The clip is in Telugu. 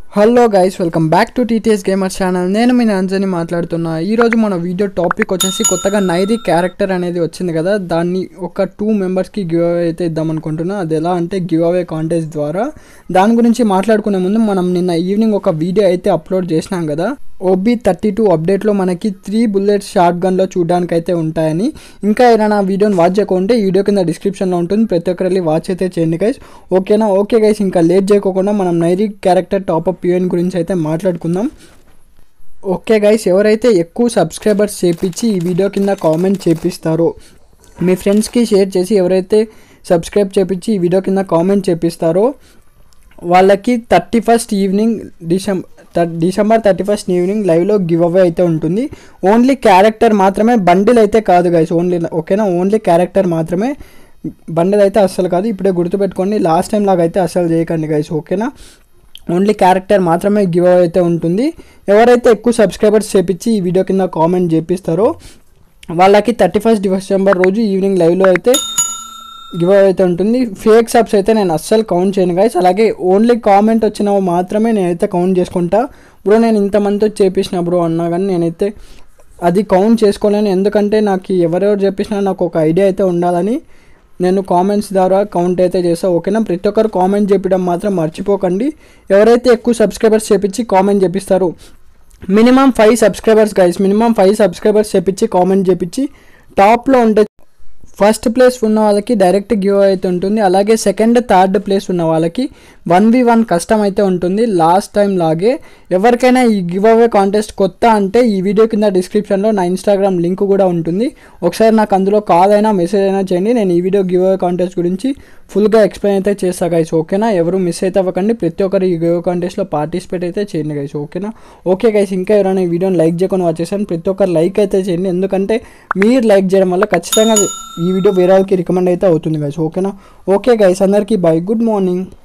hello guys welcome back to TTS gamer channel నేను మీ నాంజని మాట్లాడుతున్నా ఈరోజు మన వీడియో టాపిక్ వచ్చేసి కొత్తగా నైది క్యారెక్టర్ అనేది వచ్చింది కదా దాన్ని ఒక టూ మెంబర్స్కి గివ్ అవే అయితే ఇద్దాం అనుకుంటున్నా అది ఎలా అంటే గివ్ అవే కాంటెస్ట్ ద్వారా దాని గురించి మాట్లాడుకునే ముందు మనం నిన్న ఈవినింగ్ ఒక వీడియో అయితే అప్లోడ్ చేసినాం కదా ఓబీ థర్టీ టూ అప్డేట్లో మనకి త్రీ బుల్లెట్స్ షార్ట్ గన్లో చూడడానికి అయితే ఉంటాయని ఇంకా ఏదైనా వీడియోని వాచ్ చేయకుంటే ఈ వీడియో కింద డిస్క్రిప్షన్లో ఉంటుంది ప్రతి ఒక్కరు వెళ్ళి వాచ్ అయితే చేయండి గైస్ ఓకేనా ఓకే గైస్ ఇంకా లేట్ చేయకోకుండా మనం నైరీ క్యారెక్టర్ టాప్అప్ యూఎన్ గురించి అయితే మాట్లాడుకుందాం ఓకే గైస్ ఎవరైతే ఎక్కువ సబ్స్క్రైబర్స్ చేపించి ఈ వీడియో కింద కామెంట్ చేపిస్తారో మీ ఫ్రెండ్స్కి షేర్ చేసి ఎవరైతే సబ్స్క్రైబ్ చేపించి ఈ వీడియో కింద కామెంట్ చేపిస్తారో వాళ్ళకి thirty first evening December December thirty first evening లైవ్లో గివ్ అవే అయితే ఉంటుంది ఓన్లీ క్యారెక్టర్ మాత్రమే బండిల్ అయితే కాదు గైస్ ఓన్లీ ఓకేనా ఓన్లీ క్యారెక్టర్ మాత్రమే బండిల్ అయితే అస్సలు కాదు ఇప్పుడే గుర్తుపెట్టుకోండి లాస్ట్ టైం లాగా అయితే అస్సలు చేయకండి గైస్ ఓకేనా ఓన్లీ క్యారెక్టర్ మాత్రమే గివ్ అవే అయితే ఉంటుంది ఎవరైతే ఎక్కువ సబ్స్క్రైబర్స్ చేపించి ఈ వీడియో కింద కామెంట్ చేపిస్తారో వాళ్ళకి థర్టీ ఫస్ట్ డిసెంబర్ రోజు ఈవినింగ్ లైవ్లో అయితే గివ్ అయితే ఉంటుంది ఫేక్ సబ్స్ అయితే నేను అస్సలు కౌంట్ చేయను గైస్ అలాగే ఓన్లీ కామెంట్ వచ్చినవి మాత్రమే నేనైతే కౌంట్ చేసుకుంటా బ్రో నేను ఇంతమందితో చేపించిన బ్రో అన్నా కానీ నేనైతే అది కౌంట్ చేసుకోలేను ఎందుకంటే నాకు ఎవరెవరు చేపించినా నాకు ఒక ఐడియా అయితే ఉండాలని నేను కామెంట్స్ ద్వారా కౌంట్ అయితే చేస్తాను ఓకేనా ప్రతి ఒక్కరు కామెంట్ చెప్పడం మాత్రం మర్చిపోకండి ఎవరైతే ఎక్కువ సబ్స్క్రైబర్స్ చేపించి కామెంట్ చేపిస్తారు minimum five subscribers guys minimum five subscribers చేపించి కామెంట్ చేపించి టాప్లో ఉంటే ఫస్ట్ ప్లేస్ ఉన్న వాళ్ళకి డైరెక్ట్ గివ్ అయితే ఉంటుంది అలాగే సెకండ్ థర్డ్ ప్లేస్ ఉన్న వాళ్ళకి వన్ వి వన్ కష్టం అయితే ఉంటుంది లాస్ట్ టైం లాగే ఎవరికైనా ఈ గివ్ అవే కాంటెస్ట్ కొత్త అంటే ఈ వీడియో కింద డిస్క్రిప్షన్లో నా ఇన్స్టాగ్రామ్ లింక్ కూడా ఉంటుంది ఒకసారి నాకు అందులో కాల్ అయినా మెసేజ్ అయినా చేయండి నేను ఈ వీడియో గివ్ అవే కాంటెస్ట్ గురించి ఫుల్గా ఎక్స్ప్లెయిన్ అయితే చేస్తా గైస్ ఓకేనా ఎవరు మిస్ అయితే అవ్వకండి ప్రతి ఒక్కరు ఈ గివ్ కాంటెస్ట్లో పార్టిసిపేట్ అయితే చేయండి గైస్ ఓకేనా ఓకే గైస్ ఇంకా ఎవరైనా ఈ వీడియోని లైక్ చేయకుండా వచ్చేసాను ప్రతి ఒక్కరు లైక్ అయితే చేయండి ఎందుకంటే మీరు లైక్ చేయడం వల్ల ఖచ్చితంగా ఈ వీడియో వేరే వాళ్ళకి రికమెండ్ అయితే అవుతుంది గైస్ ఓకేనా ఓకే గైస్ అందరికీ బై గుడ్ మార్నింగ్